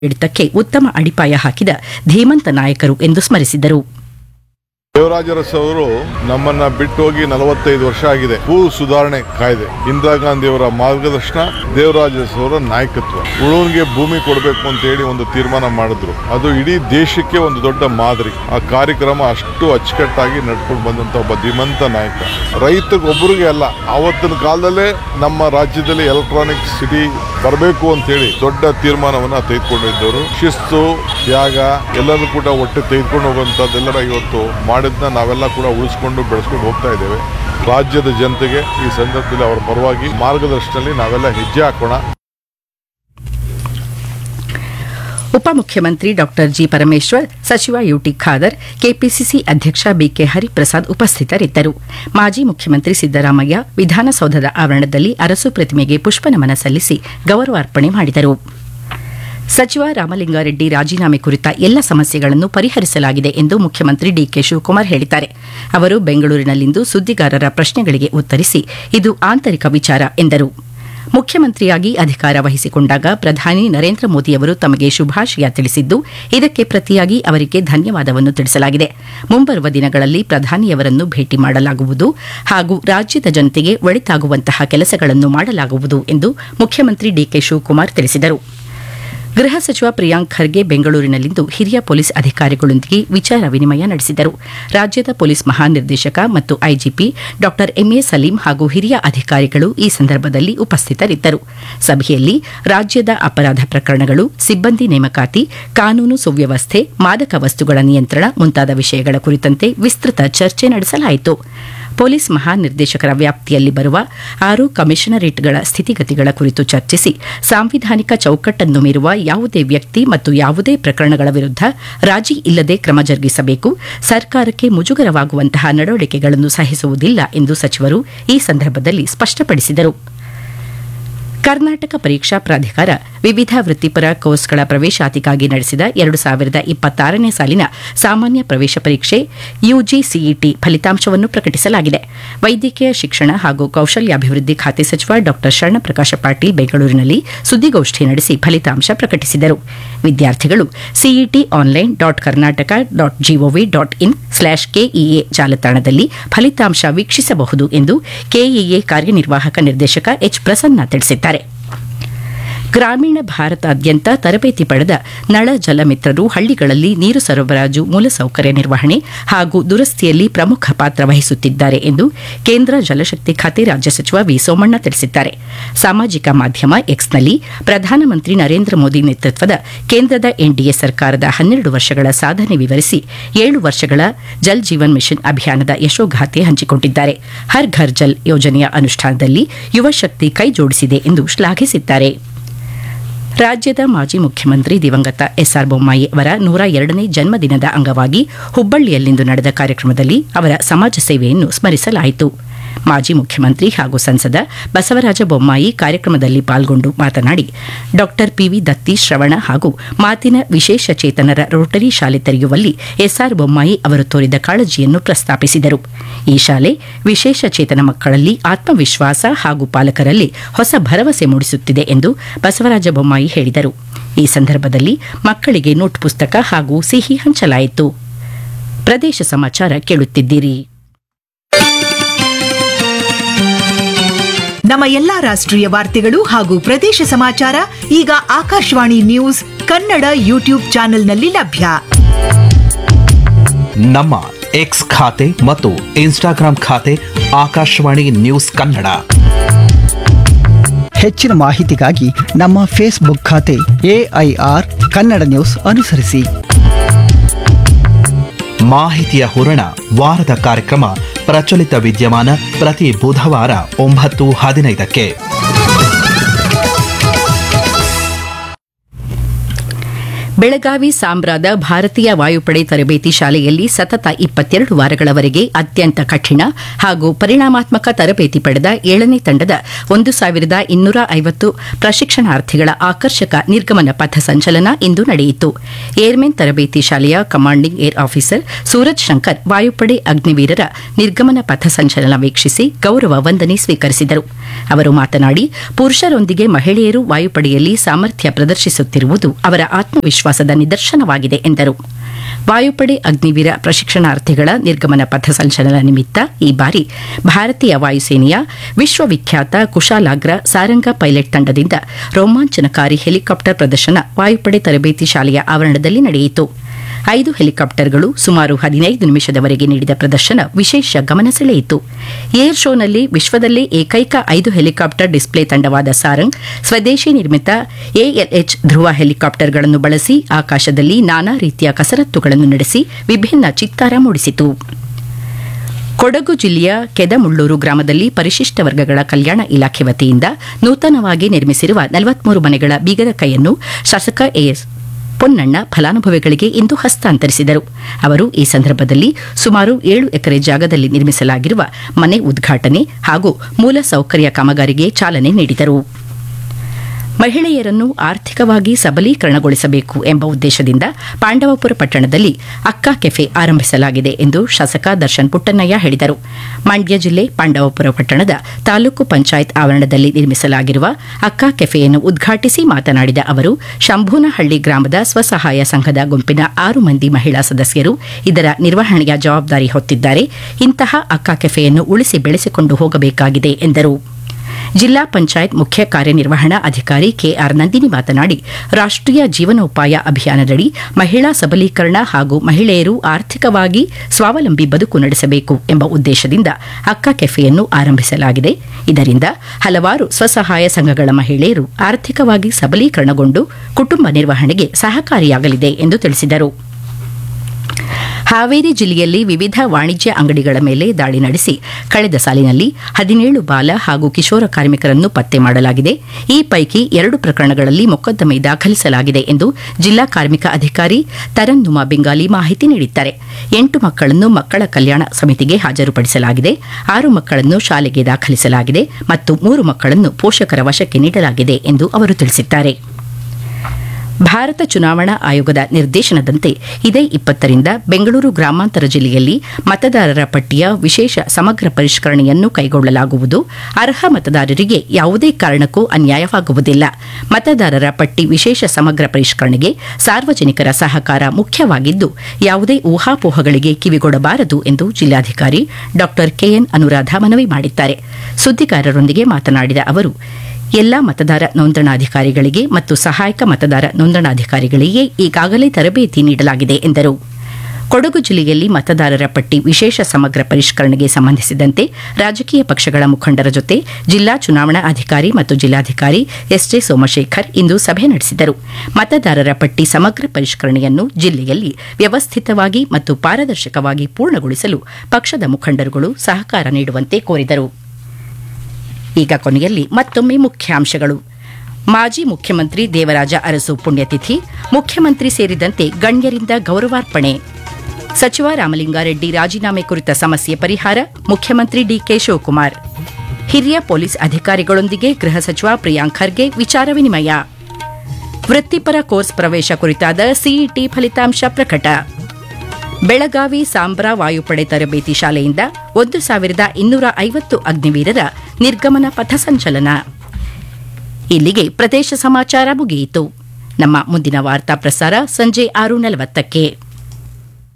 ಹಿಡಿತಕ್ಕೆ ಉತ್ತಮ ಅಡಿಪಾಯ ಹಾಕಿದ ಧೀಮಂತ ನಾಯಕರು ಎಂದು ಸ್ಮರಿಸಿದರು ದೇವರಾಜರಸ್ ಅವರು ನಮ್ಮನ್ನ ಬಿಟ್ಟು ಹೋಗಿ ನಲವತ್ತೈದು ವರ್ಷ ಆಗಿದೆ ಭೂ ಸುಧಾರಣೆ ಕಾಯ್ದೆ ಇಂದಿರಾ ಗಾಂಧಿ ಅವರ ಮಾರ್ಗದರ್ಶನ ದೇವರಾಜರಸ್ ಅವರ ನಾಯಕತ್ವ ಉಳುವನಿಗೆ ಭೂಮಿ ಕೊಡಬೇಕು ಅಂತ ಹೇಳಿ ಒಂದು ತೀರ್ಮಾನ ಮಾಡಿದ್ರು ಅದು ಇಡೀ ದೇಶಕ್ಕೆ ಒಂದು ದೊಡ್ಡ ಮಾದರಿ ಆ ಕಾರ್ಯಕ್ರಮ ಅಷ್ಟು ಅಚ್ಚುಕಟ್ಟಾಗಿ ನಡ್ಕೊಂಡು ಬಂದಂತ ಒಬ್ಬ ಧೀಮಂತ ನಾಯಕ ರೈತರಿಗೊಬ್ಬರಿಗೆ ಅಲ್ಲ ಆವತ್ತಿನ ಕಾಲದಲ್ಲೇ ನಮ್ಮ ರಾಜ್ಯದಲ್ಲಿ ಎಲೆಕ್ಟ್ರಾನಿಕ್ ಸಿಟಿ ಬರಬೇಕು ಅಂತ ಹೇಳಿ ದೊಡ್ಡ ತೀರ್ಮಾನವನ್ನ ತೆಗೆದುಕೊಂಡಿದ್ದವರು ಶಿಸ್ತು ತ್ಯಾಗ ಎಲ್ಲರೂ ಕೂಡ ಒಟ್ಟೆ ತೆಗೆದುಕೊಂಡು ಹೋಗುವಂಥದ್ದೆಲ್ಲರ ಇವತ್ತು ಮಾಡಿದ್ನ ನಾವೆಲ್ಲ ಕೂಡ ಉಳಿಸ್ಕೊಂಡು ಬೆಳೆಸ್ಕೊಂಡು ಹೋಗ್ತಾ ಇದ್ದೇವೆ ರಾಜ್ಯದ ಜನತೆಗೆ ಈ ಸಂದರ್ಭದಲ್ಲಿ ಅವರ ಪರವಾಗಿ ಮಾರ್ಗದರ್ಶನದಲ್ಲಿ ನಾವೆಲ್ಲ ಹೆಜ್ಜೆ ಹಾಕೋಣ ಉಪಮುಖ್ಯಮಂತ್ರಿ ಡಾಕ್ಟರ್ ಜಿ ಪರಮೇಶ್ವರ್ ಸಚಿವ ಯುಟಿ ಖಾದರ್ ಕೆಪಿಸಿಸಿ ಅಧ್ಯಕ್ಷ ಬಿಕೆ ಹರಿಪ್ರಸಾದ್ ಉಪಸ್ಥಿತರಿದ್ದರು ಮಾಜಿ ಮುಖ್ಯಮಂತ್ರಿ ಸಿದ್ದರಾಮಯ್ಯ ವಿಧಾನಸೌಧದ ಆವರಣದಲ್ಲಿ ಅರಸು ಪ್ರತಿಮೆಗೆ ಪುಷ್ಪನಮನ ಸಲ್ಲಿಸಿ ಗೌರವಾರ್ಪಣೆ ಮಾಡಿದರು ಸಚಿವ ರಾಮಲಿಂಗಾರೆಡ್ಡಿ ರಾಜೀನಾಮೆ ಕುರಿತ ಎಲ್ಲ ಸಮಸ್ಯೆಗಳನ್ನು ಪರಿಹರಿಸಲಾಗಿದೆ ಎಂದು ಮುಖ್ಯಮಂತ್ರಿ ಡಿಕೆ ಶಿವಕುಮಾರ್ ಹೇಳಿದ್ದಾರೆ ಅವರು ಬೆಂಗಳೂರಿನಲ್ಲಿಂದು ಸುದ್ದಿಗಾರರ ಪ್ರಶ್ನೆಗಳಿಗೆ ಉತ್ತರಿಸಿ ಇದು ಆಂತರಿಕ ವಿಚಾರ ಎಂದರು ಮುಖ್ಯಮಂತ್ರಿಯಾಗಿ ಅಧಿಕಾರ ವಹಿಸಿಕೊಂಡಾಗ ಪ್ರಧಾನಿ ನರೇಂದ್ರ ಮೋದಿಯವರು ತಮಗೆ ಶುಭಾಶಯ ತಿಳಿಸಿದ್ದು ಇದಕ್ಕೆ ಪ್ರತಿಯಾಗಿ ಅವರಿಗೆ ಧನ್ಯವಾದವನ್ನು ತಿಳಿಸಲಾಗಿದೆ ಮುಂಬರುವ ದಿನಗಳಲ್ಲಿ ಪ್ರಧಾನಿಯವರನ್ನು ಭೇಟಿ ಮಾಡಲಾಗುವುದು ಹಾಗೂ ರಾಜ್ಯದ ಜನತೆಗೆ ಒಳಿತಾಗುವಂತಹ ಕೆಲಸಗಳನ್ನು ಮಾಡಲಾಗುವುದು ಎಂದು ಮುಖ್ಯಮಂತ್ರಿ ಡಿಕೆ ಶಿವಕುಮಾರ್ ತಿಳಿಸಿದರು ಗೃಹ ಸಚಿವ ಪ್ರಿಯಾಂಕ್ ಖರ್ಗೆ ಬೆಂಗಳೂರಿನಲ್ಲಿಂದು ಹಿರಿಯ ಪೊಲೀಸ್ ಅಧಿಕಾರಿಗಳೊಂದಿಗೆ ವಿಚಾರ ವಿನಿಮಯ ನಡೆಸಿದರು ರಾಜ್ಯದ ಪೊಲೀಸ್ ಮಹಾನಿರ್ದೇಶಕ ಮತ್ತು ಐಜಿಪಿ ಡಾ ಎಂಎ ಸಲೀಂ ಹಾಗೂ ಹಿರಿಯ ಅಧಿಕಾರಿಗಳು ಈ ಸಂದರ್ಭದಲ್ಲಿ ಉಪಸ್ಥಿತರಿದ್ದರು ಸಭೆಯಲ್ಲಿ ರಾಜ್ಯದ ಅಪರಾಧ ಪ್ರಕರಣಗಳು ಸಿಬ್ಬಂದಿ ನೇಮಕಾತಿ ಕಾನೂನು ಸುವ್ಯವಸ್ಥೆ ಮಾದಕ ವಸ್ತುಗಳ ನಿಯಂತ್ರಣ ಮುಂತಾದ ವಿಷಯಗಳ ಕುರಿತಂತೆ ವಿಸ್ತೃತ ಚರ್ಚೆ ನಡೆಸಲಾಯಿತು ಪೊಲೀಸ್ ಮಹಾನಿರ್ದೇಶಕರ ವ್ಯಾಪ್ತಿಯಲ್ಲಿ ಬರುವ ಆರು ಕಮಿಷನರೇಟ್ಗಳ ಸ್ಥಿತಿಗತಿಗಳ ಕುರಿತು ಚರ್ಚಿಸಿ ಸಾಂವಿಧಾನಿಕ ಚೌಕಟ್ಟನ್ನು ಮೀರುವ ಯಾವುದೇ ವ್ಯಕ್ತಿ ಮತ್ತು ಯಾವುದೇ ಪ್ರಕರಣಗಳ ವಿರುದ್ಧ ರಾಜಿ ಇಲ್ಲದೆ ಕ್ರಮ ಜರುಗಿಸಬೇಕು ಸರ್ಕಾರಕ್ಕೆ ಮುಜುಗರವಾಗುವಂತಹ ನಡವಳಿಕೆಗಳನ್ನು ಸಹಿಸುವುದಿಲ್ಲ ಎಂದು ಸಚಿವರು ಈ ಸಂದರ್ಭದಲ್ಲಿ ಸ್ಪಷ್ಟಪಡಿಸಿದರು ಕರ್ನಾಟಕ ಪರೀಕ್ಷಾ ಪ್ರಾಧಿಕಾರ ವಿವಿಧ ವೃತ್ತಿಪರ ಕೋರ್ಸ್ಗಳ ಪ್ರವೇಶಾತಿಗಾಗಿ ನಡೆಸಿದ ಎರಡು ಸಾವಿರದ ಇಪ್ಪತ್ತಾರನೇ ಸಾಲಿನ ಸಾಮಾನ್ಯ ಪ್ರವೇಶ ಪರೀಕ್ಷೆ ಯುಜಿಸಿಇಟಿ ಫಲಿತಾಂಶವನ್ನು ಪ್ರಕಟಿಸಲಾಗಿದೆ ವೈದ್ಯಕೀಯ ಶಿಕ್ಷಣ ಹಾಗೂ ಕೌಶಲ್ಯಾಭಿವೃದ್ಧಿ ಖಾತೆ ಸಚಿವ ಡಾ ಶರಣಪ್ರಕಾಶ ಪಾಟೀಲ್ ಬೆಂಗಳೂರಿನಲ್ಲಿ ಸುದ್ದಿಗೋಷ್ಠಿ ನಡೆಸಿ ಫಲಿತಾಂಶ ಪ್ರಕಟಿಸಿದರು ವಿದ್ಯಾರ್ಥಿಗಳು CET online dot Karnataka dot G O V dot in slash KEA ಜಾಲತಾಣದಲ್ಲಿ ಫಲಿತಾಂಶ ವೀಕ್ಷಿಸಬಹುದು ಎಂದು ಕೆಇಎ ಕಾರ್ಯನಿರ್ವಾಹಕ ನಿರ್ದೇಶಕ ಎಚ್ ಪ್ರಸನ್ನ ತಿಳಿಸಿದ್ದಾರೆ ಗ್ರಾಮೀಣ ಭಾರತಾದ್ಯಂತ ತರಬೇತಿ ಪಡೆದ ನಳ ಜಲ ಮಿತ್ರರು ಹಳ್ಳಿಗಳಲ್ಲಿ ನೀರು ಸರಬರಾಜು ಮೂಲಸೌಕರ್ಯ ನಿರ್ವಹಣೆ ಹಾಗೂ ದುರಸ್ತಿಯಲ್ಲಿ ಪ್ರಮುಖ ಪಾತ್ರ ವಹಿಸುತ್ತಿದ್ದಾರೆ ಎಂದು ಕೇಂದ್ರ ಜಲಶಕ್ತಿ ಖಾತೆ ರಾಜ್ಯ ಸಚಿವ ವಿ ಸೋಮಣ್ಣ ತಿಳಿಸಿದ್ದಾರೆ ಸಾಮಾಜಿಕ ಮಾಧ್ಯಮ ಎಕ್ಸ್ನಲ್ಲಿ ಪ್ರಧಾನಮಂತ್ರಿ ನರೇಂದ್ರ ಮೋದಿ ನೇತೃತ್ವದ ಕೇಂದ್ರದ ಎನ್ಡಿಎ ಸರ್ಕಾರದ ಹನ್ನೆರಡು ವರ್ಷಗಳ ಸಾಧನೆ ವಿವರಿಸಿ ಏಳು ವರ್ಷಗಳ ಜಲ್ ಜೀವನ್ ಮಿಷನ್ ಅಭಿಯಾನದ ಯಶೋಗಾಥೆ ಹಂಚಿಕೊಂಡಿದ್ದಾರೆ ಹರ್ ಘರ್ ಜಲ್ ಯೋಜನೆಯ ಅನುಷ್ಠಾನದಲ್ಲಿ ಯುವ ಶಕ್ತಿ ಕೈ ಜೋಡಿಸಿದೆ ಎಂದು ಶ್ಲಾಘಿಸಿದ್ದಾರೆ ರಾಜ್ಯದ ಮಾಜಿ ಮುಖ್ಯಮಂತ್ರಿ ದಿವಂಗತ ಎಸ್ಆರ್ ಬೊಮ್ಮಾಯಿ ಅವರ ನೂರ ಎರಡನೇ ಜನ್ಮದಿನದ ಅಂಗವಾಗಿ ಹುಬ್ಬಳ್ಳಿಯಲ್ಲಿಂದು ನಡೆದ ಕಾರ್ಯಕ್ರಮದಲ್ಲಿ ಅವರ ಸಮಾಜ ಸೇವೆಯನ್ನು ಸ್ಮರಿಸಲಾಯಿತು ಮಾಜಿ ಮುಖ್ಯಮಂತ್ರಿ ಹಾಗೂ ಸಂಸದ ಬಸವರಾಜ ಬೊಮ್ಮಾಯಿ ಕಾರ್ಯಕ್ರಮದಲ್ಲಿ ಪಾಲ್ಗೊಂಡು ಮಾತನಾಡಿ ಡಾಕ್ಟರ್ ಪಿವಿ ದತ್ತಿ ಶ್ರವಣ ಹಾಗೂ ಮಾತಿನ ವಿಶೇಷ ಚೇತನರ ರೋಟರಿ ಶಾಲೆ ತೆರೆಯುವಲ್ಲಿ ಎಸ್ಆರ್ ಬೊಮ್ಮಾಯಿ ಅವರು ತೋರಿದ ಕಾಳಜಿಯನ್ನು ಪ್ರಸ್ತಾಪಿಸಿದರು ಈ ಶಾಲೆ ವಿಶೇಷ ಚೇತನ ಮಕ್ಕಳಲ್ಲಿ ಆತ್ಮವಿಶ್ವಾಸ ಹಾಗೂ ಪಾಲಕರಲ್ಲಿ ಹೊಸ ಭರವಸೆ ಮೂಡಿಸುತ್ತಿದೆ ಎಂದು ಬಸವರಾಜ ಬೊಮ್ಮಾಯಿ ಹೇಳಿದರು ಈ ಸಂದರ್ಭದಲ್ಲಿ ಮಕ್ಕಳಿಗೆ ನೋಟ್ ಪುಸ್ತಕ ಹಾಗೂ ಸಿಹಿ ಹಂಚಲಾಯಿತು ಪ್ರದೇಶ ಸಮಾಚಾರ ಕೇಳುತ್ತಿದ್ದೀರಿ ನಮ್ಮ ಎಲ್ಲಾ ರಾಷ್ಟ್ರೀಯ ವಾರ್ತೆಗಳು ಹಾಗೂ ಪ್ರದೇಶ ಸಮಾಚಾರ ಈಗ ಆಕಾಶವಾಣಿ ನ್ಯೂಸ್ ಕನ್ನಡ ಯೂಟ್ಯೂಬ್ ಚಾನೆಲ್ನಲ್ಲಿ ಲಭ್ಯ ನಮ್ಮ ಎಕ್ಸ್ ಖಾತೆ ಮತ್ತು ಇನ್ಸ್ಟಾಗ್ರಾಂ ಖಾತೆ ಆಕಾಶವಾಣಿ ನ್ಯೂಸ್ ಕನ್ನಡ ಹೆಚ್ಚಿನ ಮಾಹಿತಿಗಾಗಿ ನಮ್ಮ ಫೇಸ್ಬುಕ್ ಖಾತೆ ಎಐಆರ್ ಕನ್ನಡ ನ್ಯೂಸ್ ಅನುಸರಿಸಿ ಮಾಹಿತಿಯ ಹೂರಣ ವಾರದ ಕಾರ್ಯಕ್ರಮ ಪ್ರಚಲಿತ ವಿದ್ಯಮಾನ ಪ್ರತಿ ಬುಧವಾರ ಒಂಬತ್ತು ಹದಿನೈದಕ್ಕೆ ಬೆಳಗಾವಿ ಸಾಂಬ್ರಾದ ಭಾರತೀಯ ವಾಯುಪಡೆ ತರಬೇತಿ ಶಾಲೆಯಲ್ಲಿ ಸತತ ಇಪ್ಪತ್ತೆರಡು ವಾರಗಳವರೆಗೆ ಅತ್ಯಂತ ಕಠಿಣ ಹಾಗೂ ಪರಿಣಾಮಾತ್ಮಕ ತರಬೇತಿ ಪಡೆದ ಏಳನೇ ತಂಡದ ಒಂದು ಸಾವಿರದ ಇನ್ನೂರ ಐವತ್ತು ಪ್ರಶಿಕ್ಷಣಾರ್ಥಿಗಳ ಆಕರ್ಷಕ ನಿರ್ಗಮನ ಪಥ ಸಂಚಲನ ಇಂದು ನಡೆಯಿತು ಏರ್ಮೆನ್ ತರಬೇತಿ ಶಾಲೆಯ commanding air officer Suraj Shankar ವಾಯುಪಡೆ ಅಗ್ನಿವೀರರ ನಿರ್ಗಮನ ಪಥ ಸಂಚಲನ ವೀಕ್ಷಿಸಿ ಗೌರವ ವಂದನೆ ಸ್ವೀಕರಿಸಿದರು ಅವರು ಮಾತನಾಡಿ ಪುರುಷರೊಂದಿಗೆ ಮಹಿಳೆಯರು ವಾಯುಪಡೆಯಲ್ಲಿ ಸಾಮರ್ಥ್ಯ ಪ್ರದರ್ಶಿಸುತ್ತಿರುವುದು ಅವರ ಆತ್ಮವಿಶ್ವಾಸದ ನಿದರ್ಶನವಾಗಿದೆ ಎಂದರು ವಾಯುಪಡೆ ಅಗ್ನಿವೀರ ಪ್ರಶಿಕ್ಷಣಾರ್ಥಿಗಳ ನಿರ್ಗಮನ ಪಥ ಸಂಚಲನ ನಿಮಿತ್ತ ಈ ಬಾರಿ ಭಾರತೀಯ ವಾಯುಸೇನೆಯ ವಿಶ್ವವಿಖ್ಯಾತ ಕುಶಾಲಾಗ್ರ ಸಾರಂಗ ಪೈಲಟ್ ತಂಡದಿಂದ ರೋಮಾಂಚನಕಾರಿ ಹೆಲಿಕಾಪ್ಟರ್ ಪ್ರದರ್ಶನ ವಾಯುಪಡೆ ತರಬೇತಿ ಶಾಲೆಯ ಆವರಣದಲ್ಲಿ ನಡೆಯಿತು ಐದು ಹೆಲಿಕಾಪ್ಟರ್ಗಳು ಸುಮಾರು ಹದಿನೈದು ನಿಮಿಷದವರೆಗೆ ನೀಡಿದ ಪ್ರದರ್ಶನ ವಿಶೇಷ ಗಮನ ಸೆಳೆಯಿತು ಏರ್ ಶೋನಲ್ಲಿ ವಿಶ್ವದಲ್ಲೇ ಏಕೈಕ ಐದು ಹೆಲಿಕಾಪ್ಟರ್ ಡಿಸ್ಪ್ಲೇ ತಂಡವಾದ ಸಾರಂಗ್ ಸ್ವದೇಶಿ ನಿರ್ಮಿತ ಎಎಲ್ಎಚ್ ಧ್ರುವ ಹೆಲಿಕಾಪ್ಟರ್ಗಳನ್ನು ಬಳಸಿ ಆಕಾಶದಲ್ಲಿ ನಾನಾ ರೀತಿಯ ಕಸರತ್ತುಗಳನ್ನು ನಡೆಸಿ ವಿಭಿನ್ನ ಚಿತ್ತಾರ ಮೂಡಿಸಿತು ಕೊಡಗು ಜಿಲ್ಲೆಯ ಕೆದಮುಳ್ಳೂರು ಗ್ರಾಮದಲ್ಲಿ ಪರಿಶಿಷ್ಟ ವರ್ಗಗಳ ಕಲ್ಯಾಣ ಇಲಾಖೆ ವತಿಯಿಂದ ನೂತನವಾಗಿ ನಿರ್ಮಿಸಿರುವ ನಲವತ್ಮೂರು ಮನೆಗಳ ಬೀಗದ ಕೈಯನ್ನು ಶಾಸಕ ಎಎಸ್ ಪೊನ್ನಣ್ಣ ಫಲಾನುಭವಿಗಳಿಗೆ ಇಂದು ಹಸ್ತಾಂತರಿಸಿದರು ಅವರು ಈ ಸಂದರ್ಭದಲ್ಲಿ ಸುಮಾರು ಏಳು ಎಕರೆ ಜಾಗದಲ್ಲಿ ನಿರ್ಮಿಸಲಾಗಿರುವ ಮನೆ ಉದ್ಘಾಟನೆ ಹಾಗೂ ಮೂಲಸೌಕರ್ಯ ಕಾಮಗಾರಿಗೆ ಚಾಲನೆ ನೀಡಿದರು ಮಹಿಳೆಯರನ್ನು ಆರ್ಥಿಕವಾಗಿ ಸಬಲೀಕರಣಗೊಳಿಸಬೇಕು ಎಂಬ ಉದ್ದೇಶದಿಂದ ಪಾಂಡವಪುರ ಪಟ್ಟಣದಲ್ಲಿ ಅಕ್ಕ ಕೆಫೆ ಆರಂಭಿಸಲಾಗಿದೆ ಎಂದು ಶಾಸಕ ದರ್ಶನ್ ಪುಟ್ಟಣ್ಣಯ್ಯ ಹೇಳಿದರು ಮಂಡ್ಯ ಜಿಲ್ಲೆ ಪಾಂಡವಪುರ ಪಟ್ಟಣದ ತಾಲೂಕು ಪಂಚಾಯತ್ ಆವರಣದಲ್ಲಿ ನಿರ್ಮಿಸಲಾಗಿರುವ ಅಕ್ಕ ಕೆಫೆಯನ್ನು ಉದ್ಘಾಟಿಸಿ ಮಾತನಾಡಿದ ಅವರು ಶಂಭೂನಹಳ್ಳಿ ಗ್ರಾಮದ ಸ್ವಸಹಾಯ ಸಂಘದ ಗುಂಪಿನ ಆರು ಮಂದಿ ಮಹಿಳಾ ಸದಸ್ಯರು ಇದರ ನಿರ್ವಹಣೆಯ ಜವಾಬ್ದಾರಿ ಹೊತ್ತಿದ್ದಾರೆ ಇಂತಹ ಅಕ್ಕ ಕೆಫೆಯನ್ನು ಉಳಿಸಿ ಬೆಳೆಸಿಕೊಂಡು ಹೋಗಬೇಕಾಗಿದೆ ಎಂದರು ಜಿಲ್ಲಾ ಪಂಚಾಯತ್ ಮುಖ್ಯ ಕಾರ್ಯನಿರ್ವಹಣಾ ಅಧಿಕಾರಿ ಕೆಆರ್ ನಂದಿನಿ ಮಾತನಾಡಿ ರಾಷ್ಟೀಯ ಜೀವನೋಪಾಯ ಅಭಿಯಾನದಡಿ ಮಹಿಳಾ ಸಬಲೀಕರಣ ಹಾಗೂ ಮಹಿಳೆಯರು ಆರ್ಥಿಕವಾಗಿ ಸ್ವಾವಲಂಬಿ ಬದುಕು ನಡೆಸಬೇಕು ಎಂಬ ಉದ್ದೇಶದಿಂದ ಅಕ್ಕ ಕೆಫೆಯನ್ನು ಆರಂಭಿಸಲಾಗಿದೆ ಇದರಿಂದ ಹಲವಾರು ಸ್ವಸಹಾಯ ಸಂಘಗಳ ಮಹಿಳೆಯರು ಆರ್ಥಿಕವಾಗಿ ಸಬಲೀಕರಣಗೊಂಡು ಕುಟುಂಬ ನಿರ್ವಹಣೆಗೆ ಸಹಕಾರಿಯಾಗಲಿದೆ ಎಂದು ತಿಳಿಸಿದರು ಹಾವೇರಿ ಜಿಲ್ಲೆಯಲ್ಲಿ ವಿವಿಧ ವಾಣಿಜ್ಯ ಅಂಗಡಿಗಳ ಮೇಲೆ ದಾಳಿ ನಡೆಸಿ ಕಳೆದ ಸಾಲಿನಲ್ಲಿ ಹದಿನೇಳು ಬಾಲ ಹಾಗೂ ಕಿಶೋರ ಕಾರ್ಮಿಕರನ್ನು ಪತ್ತೆ ಮಾಡಲಾಗಿದೆ ಈ ಪೈಕಿ ಎರಡು ಪ್ರಕರಣಗಳಲ್ಲಿ ಮೊಕದ್ದಮೆ ದಾಖಲಿಸಲಾಗಿದೆ ಎಂದು ಜಿಲ್ಲಾ ಕಾರ್ಮಿಕ ಅಧಿಕಾರಿ ತರನ್ನುಮಾ ಬೆಂಗಾಲಿ ಮಾಹಿತಿ ನೀಡಿದ್ದಾರೆ ಎಂಟು ಮಕ್ಕಳನ್ನು ಮಕ್ಕಳ ಕಲ್ಯಾಣ ಸಮಿತಿಗೆ ಹಾಜರುಪಡಿಸಲಾಗಿದೆ ಆರು ಮಕ್ಕಳನ್ನು ಶಾಲೆಗೆ ದಾಖಲಿಸಲಾಗಿದೆ ಮತ್ತು ಮೂರು ಮಕ್ಕಳನ್ನು ಪೋಷಕರ ವಶಕ್ಕೆ ನೀಡಲಾಗಿದೆ ಎಂದು ಅವರು ತಿಳಿಸಿದ್ದಾರೆ ಭಾರತ ಚುನಾವಣಾ ಆಯೋಗದ ನಿರ್ದೇಶನದಂತೆ ಇದೇ ಇಪ್ಪತ್ತರಿಂದ ಬೆಂಗಳೂರು ಗ್ರಾಮಾಂತರ ಜಿಲ್ಲೆಯಲ್ಲಿ ಮತದಾರರ ಪಟ್ಟಿಯ ವಿಶೇಷ ಸಮಗ್ರ ಪರಿಷ್ಕರಣೆಯನ್ನು ಕೈಗೊಳ್ಳಲಾಗುವುದು ಅರ್ಹ ಮತದಾರರಿಗೆ ಯಾವುದೇ ಕಾರಣಕ್ಕೂ ಅನ್ಯಾಯವಾಗುವುದಿಲ್ಲ ಮತದಾರರ ಪಟ್ಟಿ ವಿಶೇಷ ಸಮಗ್ರ ಪರಿಷ್ಕರಣೆಗೆ ಸಾರ್ವಜನಿಕರ ಸಹಕಾರ ಮುಖ್ಯವಾಗಿದ್ದು ಯಾವುದೇ ಊಹಾಪೋಹಗಳಿಗೆ ಕಿವಿಗೊಡಬಾರದು ಎಂದು ಜಿಲ್ಲಾಧಿಕಾರಿ ಡಾ ಕೆಎನ್ ಅನುರಾಧ ಮನವಿ ಮಾಡಿದ್ದಾರೆ ಸುದ್ದಿಗಾರರೊಂದಿಗೆ ಮಾತನಾಡಿದ ಅವರು ಎಲ್ಲಾ ಮತದಾರ ನೋಂದಣಾಧಿಕಾರಿಗಳಿಗೆ ಮತ್ತು ಸಹಾಯಕ ಮತದಾರ ನೋಂದಣಾಧಿಕಾರಿಗಳಿಗೆ ಈಗಾಗಲೇ ತರಬೇತಿ ನೀಡಲಾಗಿದೆ ಎಂದರು ಕೊಡಗು ಜಿಲ್ಲೆಯಲ್ಲಿ ಮತದಾರರ ಪಟ್ಟಿ ವಿಶೇಷ ಸಮಗ್ರ ಪರಿಷ್ಕರಣೆಗೆ ಸಂಬಂಧಿಸಿದಂತೆ ರಾಜಕೀಯ ಪಕ್ಷಗಳ ಮುಖಂಡರ ಜೊತೆ ಜಿಲ್ಲಾ ಚುನಾವಣಾ ಅಧಿಕಾರಿ ಮತ್ತು ಜಿಲ್ಲಾಧಿಕಾರಿ ಎಸ್ಜೆ ಸೋಮಶೇಖರ್ ಇಂದು ಸಭೆ ನಡೆಸಿದರು ಮತದಾರರ ಪಟ್ಟಿ ಸಮಗ್ರ ಪರಿಷ್ಕರಣೆಯನ್ನು ಜಿಲ್ಲೆಯಲ್ಲಿ ವ್ಯವಸ್ಥಿತವಾಗಿ ಮತ್ತು ಪಾರದರ್ಶಕವಾಗಿ ಪೂರ್ಣಗೊಳಿಸಲು ಪಕ್ಷದ ಮುಖಂಡರುಗಳು ಸಹಕಾರ ನೀಡುವಂತೆ ಕೋರಿದರು ಈಗ ಕೊನೆಯಲ್ಲಿ ಮತ್ತೊಮ್ಮೆ ಮುಖ್ಯಾಂಶಗಳು ಮಾಜಿ ಮುಖ್ಯಮಂತ್ರಿ ದೇವರಾಜ ಅರಸು ಪುಣ್ಯತಿಥಿ ಮುಖ್ಯಮಂತ್ರಿ ಸೇರಿದಂತೆ ಗಣ್ಯರಿಂದ ಗೌರವಾರ್ಪಣೆ ಸಚಿವ ರಾಮಲಿಂಗಾರೆಡ್ಡಿ ರಾಜೀನಾಮೆ ಕುರಿತ ಸಮಸ್ಯೆ ಪರಿಹಾರ ಮುಖ್ಯಮಂತ್ರಿ ಡಿಕೆ ಶಿವಕುಮಾರ್ ಹಿರಿಯ ಪೊಲೀಸ್ ಅಧಿಕಾರಿಗಳೊಂದಿಗೆ ಗೃಹ ಸಚಿವ ಪ್ರಿಯಾಂಕ್ ಖರ್ಗೆ ವಿಚಾರ ವಿನಿಮಯ ವೃತ್ತಿಪರ ಕೋರ್ಸ್ ಪ್ರವೇಶ ಕುರಿತಾದ ಸಿಇಟಿ ಫಲಿತಾಂಶ ಪ್ರಕಟ ಬೆಳಗಾವಿ ಸಾಂಬ್ರಾ ವಾಯುಪಡೆ ತರಬೇತಿ ಶಾಲೆಯಿಂದ ಒಂದು ಸಾವಿರದ ಇನ್ನೂರ ಐವತ್ತು ಅಗ್ನಿವೀರರ ನಿರ್ಗಮನ ಪಥಸಂಚಲನ ಇಲ್ಲಿಗೆ ಪ್ರದೇಶ ಸಮಾಚಾರ ಮುಗಿಯಿತು ನಮ್ಮ ಮುಂದಿನ ವಾರ್ತಾ ಪ್ರಸಾರ ಸಂಜೆ ಆರು ನಲವತ್ತಕ್ಕೆ